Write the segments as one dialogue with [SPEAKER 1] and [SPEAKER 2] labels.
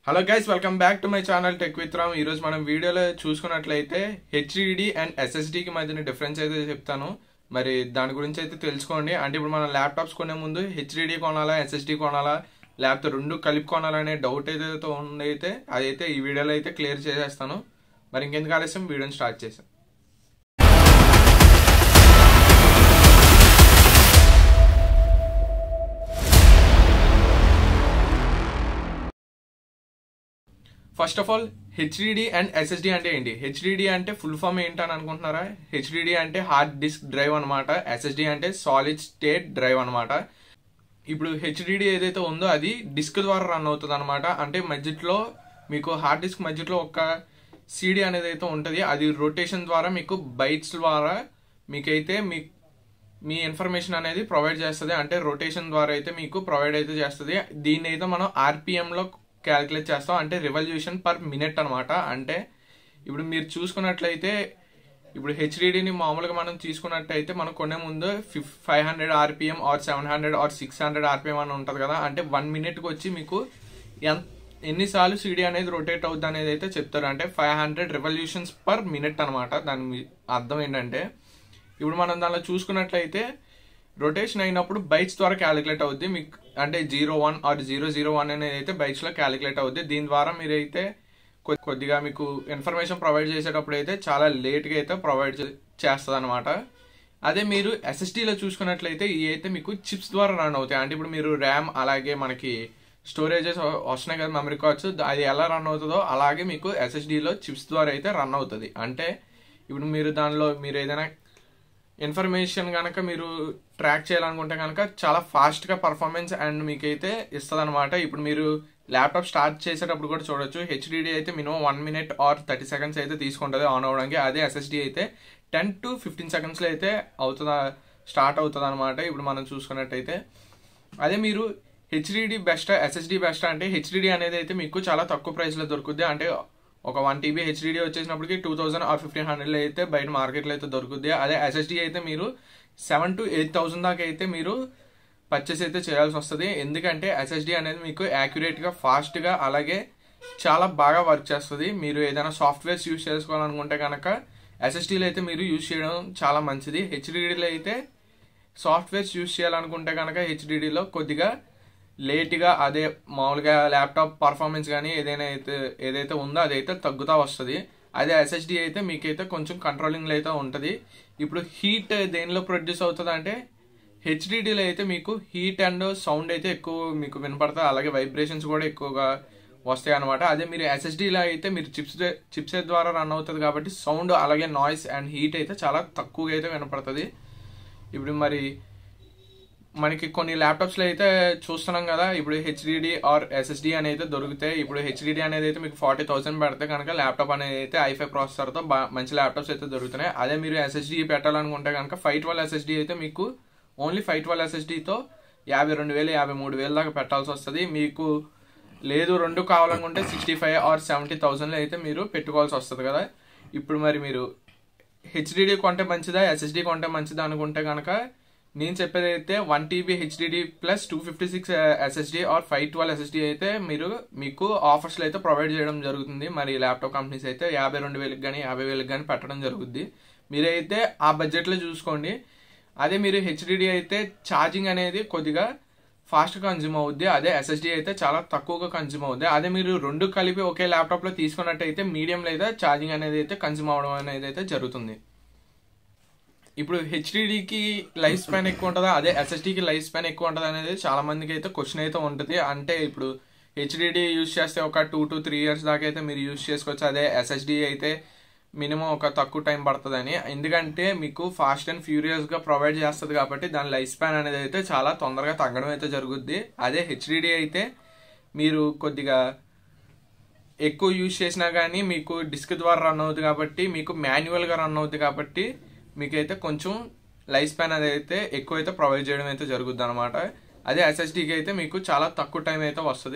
[SPEAKER 1] hello guys welcome back to my channel tech with Ram ఈరోజు మనం వీడియోలో చూసుకున్నట్లయితే హెచ్డిడి అండ్ ఎస్ఎస్డికి మధ్యన డిఫరెన్స్ అయితే చెప్తాను మరి దాని గురించి అయితే తెలుసుకోండి అంటే ఇప్పుడు మనం ల్యాప్టాప్స్ కొనే ముందు హెచ్డిడి కొనాలా ఎస్ఎస్డి కొనాలా లేకపోతే రెండు కలిపి కొనాలనే డౌట్ ఏదైతే ఉండైతే అదైతే ఈ వీడియోలో అయితే క్లియర్ చేసేస్తాను మరి ఇంకెందుకు ఆలస్యం వీడియోని స్టార్ట్ చేసాం first of all HDD and SSD అంటే ఏంటి హెచ్డిడి అంటే ఫుల్ ఫామ్ ఏంటని అనుకుంటున్నారా హెచ్డిడి అంటే హార్డ్ డిస్క్ డ్రైవ్ అనమాట ఎస్ఎస్డి అంటే సాలిడ్ స్టేట్ డ్రైవ్ అనమాట ఇప్పుడు హెచ్డిడి ఏదైతే ఉందో అది డిస్క్ ద్వారా రన్ అవుతుంది అనమాట అంటే మధ్యలో మీకు హార్డ్ డిస్క్ మధ్యలో ఒక సిడి అనేది అయితే ఉంటుంది అది రొటేషన్ ద్వారా మీకు బైట్స్ ద్వారా మీకైతే మీ మీ ఇన్ఫర్మేషన్ అనేది ప్రొవైడ్ చేస్తుంది అంటే రొటేషన్ ద్వారా అయితే మీకు ప్రొవైడ్ అయితే చేస్తుంది దీన్ని అయితే మనం ఆర్పిఎంలో క్యాలిక్యులేట్ చేస్తాం అంటే రివల్యూషన్ పర్ మినిట్ అనమాట అంటే ఇప్పుడు మీరు చూసుకున్నట్లయితే ఇప్పుడు హెచ్డిడిని మామూలుగా మనం తీసుకున్నట్టయితే మనం కొనే ముందు ఫిఫ్ five hundred RPM or seven hundred or six hundred RPM అని ఉంటుంది కదా అంటే వన్ మినిట్కి వచ్చి మీకు ఎంత ఎన్నిసార్లు సిడి అనేది రొటేట్ అవుద్ది అనేది అయితే చెప్తారు అంటే five hundred revolutions per minute అనమాట దాని మీ- అర్థం ఏంటంటే ఇప్పుడు మనం దానిలో చూసుకున్నట్లయితే రొటేషన్ అయినప్పుడు బైట్స్ ద్వారా క్యాలిక్యులేట్ అవుద్ది మీకు అంటే zero one or zero zero one అనేది అయితే బైట్స్ లో క్యాలిక్యులేట్ అవుద్ది దీని ద్వారా మీరైతే కొ- కొద్దిగా మీకు ఇన్ఫర్మేషన్ ప్రొవైడ్ చేసేటప్పుడు అయితే చాలా లేట్ గా అయితే ప్రొవైడ్ చేస్తుంది అనమాట అదే మీరు ఎస్ఎస్డీలో చూసుకున్నట్లయితే ఇవి అయితే మీకు చిప్స్ ద్వారా రన్ అవుతాయి అంటే ఇప్పుడు మీరు ర్యామ్ అలాగే మనకి స్టోరేజెస్ వస్తున్నాయి కదా మెమరీ కార్డ్స్ అది ఎలా రన్ అవుతుందో అలాగే మీకు ఎస్ఎస్డీలో చిప్స్ ద్వారా అయితే రన్ అవుతుంది అంటే ఇప్పుడు మీరు దానిలో మీరు ఏదైనా ఇన్ఫర్మేషన్ కనుక మీరు ట్రాక్ చేయాలనుకుంటే కనుక చాలా ఫాస్ట్ గా పర్ఫార్మెన్స్ అండ్ మీకైతే ఇస్తుంది అనమాట ఇప్పుడు మీరు ల్యాప్టాప్ స్టార్ట్ చేసేటప్పుడు కూడా చూడొచ్చు హెచ్డిడి అయితే minimum one minute or thirty seconds అయితే తీసుకుంటుంది ఆన్ అవడానికి అదే ఎస్ఎస్డి అయితే టెన్ టు ఫిఫ్టీన్ సెకండ్స్లో అయితే అవుతుందా స్టార్ట్ అవుతుంది అనమాట ఇప్పుడు మనం చూసుకున్నట్టయితే అదే మీరు హెచ్డిడి బెస్ట్ ఎస్ఎస్డి బెస్ట్ అంటే హెచ్డిడి అనేది అయితే మీకు చాలా తక్కువ ప్రైస్లో దొరుకుద్ది అంటే ఒక వన్ టీబీ హెచ్డిడి వచ్చేసినప్పటికి టూ థౌసండ్ ఆర్ ఫిఫ్టీన్ హండ్రెడ్లో అయితే బయట మార్కెట్లో అయితే దొరుకుద్ది అదే ఎస్ఎస్డి అయితే మీరు సెవెన్ టు ఎయిట్ థౌసండ్ దాకా అయితే మీరు పర్చేస్ అయితే చేయాల్సి వస్తుంది ఎందుకంటే ఎస్ఎస్డి అనేది మీకు యాక్యురేట్గా ఫాస్ట్గా అలాగే చాలా బాగా వర్క్ చేస్తుంది మీరు ఏదైనా సాఫ్ట్వేర్స్ యూజ్ చేసుకోవాలనుకుంటే కనుక ఎస్ఎస్డీలో అయితే మీరు యూజ్ చేయడం చాలా మంచిది హెచ్డిడిలో అయితే సాఫ్ట్వేర్స్ యూజ్ చేయాలనుకుంటే కనుక హెచ్డిడిలో కొద్దిగా లేట్గా అదే మామూలుగా ల్యాప్టాప్ పర్ఫార్మెన్స్ కానీ ఏదైనా అయితే ఏదైతే ఉందో అదైతే తగ్గుతా వస్తుంది అదే ఎస్ఎస్డి అయితే మీకైతే కొంచెం కంట్రోలింగ్లో అయితే ఉంటుంది ఇప్పుడు హీట్ దేనిలో ప్రొడ్యూస్ అవుతుంది అంటే హెచ్డిడిలో అయితే మీకు హీట్ అండ్ సౌండ్ అయితే ఎక్కువ మీకు వినపడతాయి అలాగే వైబ్రేషన్స్ కూడా ఎక్కువగా వస్తాయి అనమాట అదే మీరు ఎస్ఎస్డీలో అయితే మీరు చిప్స్ చిప్స్ ద్వారా రన్ అవుతుంది కాబట్టి సౌండ్ అలాగే నాయిస్ అండ్ హీట్ అయితే చాలా తక్కువగా అయితే వినపడుతుంది ఇప్పుడు మరి మనకి కొన్ని ల్యాప్టాప్స్ లో అయితే చూస్తున్నాం కదా ఇప్పుడు హెచ్డిడి ఆర్ ఎస్ఎస్డి అనేది అయితే దొరుకుతాయి ఇప్పుడు హెచ్డిడి అనేది అయితే మీకు ఫార్టీ థౌసండ్ పెడితే కనుక ల్యాప్టాప్ అనేది అయితే ఐఫై ప్రాసెసర్ తో బా- మంచి ల్యాప్టాప్స్ అయితే దొరుకుతున్నాయి అదే మీరు ఎస్ఎస్డి పెట్టాలనుకుంటే కనుక ఫైవ్ ట్వెల్వ్ ఎస్ఎస్డి అయితే మీకు ఓన్లీ ఫైవ్ ట్వెల్వ్ ఎస్ఎస్డితో యాభై రెండు వేలు యాభై మూడు వేలు దాకా పెట్టాల్సి వస్తుంది మీకు లేదు రెండు కావాలనుకుంటే సిక్స్టీ ఫైవ్ ఆర్ సెవెంటీ థౌసండ్లో అయితే మీరు పెట్టుకోవాల్సి వస్తుంది కదా ఇప్పుడు మరి మీరు హెచ్డిడి కొంటే మంచిదా ఎస్ఎస్డి కొంటే మంచిదా అనుకుంటే కనుక నేను చెప్పేది అయితే one TB HDD plus two fifty six SSD or five twelve SSD అయితే మీరు మీకు ఆఫర్స్లో అయితే ప్రొవైడ్ చేయడం జరుగుతుంది మరి ల్యాప్టాప్ కంపెనీస్ అయితే యాభై రెండు వేలకు కానీ యాభై వేలకు కానీ పెట్టడం జరుగుద్ది మీరైతే ఆ బడ్జెట్లో చూసుకోండి అదే మీరు హెచ్డిడి అయితే ఛార్జింగ్ అనేది కొద్దిగా ఫాస్ట్ కన్జ్యూమ్ అవుద్ది అదే ఎస్ఎస్డి అయితే చాలా తక్కువగా కన్జ్యూమ్ అవుద్ది అదే మీరు రెండు కలిపి ఒకే ల్యాప్టాప్ లో తీసుకున్నట్టయితే మీడియంలో అయితే ఛార్జింగ్ అనేది అయితే కన్జ్యూమ్ అవడం అనేది అయితే జరుగుతుంది ఇప్పుడు హెచ్డిడికి లైఫ్ స్పాన్ ఎక్కువ ఉంటుందా అదే ఎస్ఎస్డికి లైఫ్ స్పాన్ ఎక్కువ ఉంటుంది అనేది చాలా మందికి అయితే క్వశ్చన్ అయితే ఉంటుంది అంటే ఇప్పుడు హెచ్డిడి యూజ్ చేస్తే ఒక టూ టు త్రీ ఇయర్స్ దాకా అయితే మీరు యూజ్ చేసుకోవచ్చు అదే ఎస్ఎస్డి అయితే మినిమం ఒక తక్కువ టైం పడుతుందని ఎందుకంటే మీకు ఫాస్ట్ అండ్ ఫ్యూరియస్ గా ప్రొవైడ్ చేస్తుంది కాబట్టి దాని లైఫ్ స్పాన్ అనేది అయితే చాలా తొందరగా తగ్గడం అయితే జరుగుద్ది అదే హెచ్డిడి అయితే మీరు కొద్దిగా ఎక్కువ యూజ్ చేసినా కానీ మీకు డిస్క్ ద్వారా రన్ అవుతుంది కాబట్టి మీకు మాన్యువల్ గా రన్ అవుతుంది కాబట్టి మీకైతే కొంచెం లైఫ్ స్పాన్ అనేది అయితే ఎక్కువ అయితే ప్రొవైడ్ చేయడం అయితే జరుగుద్ది అనమాట అదే ఎస్ఎస్డికి అయితే మీకు చాలా తక్కువ టైం అయితే వస్తుంది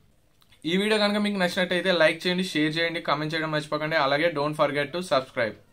[SPEAKER 1] ఈ వీడియో కనుక మీకు నచ్చినట్టయితే లైక్ చేయండి షేర్ చేయండి కామెంట్ చేయడం మర్చిపోకండి అలాగే డోంట్ ఫర్గెట్ టు సబ్స్క్రైబ్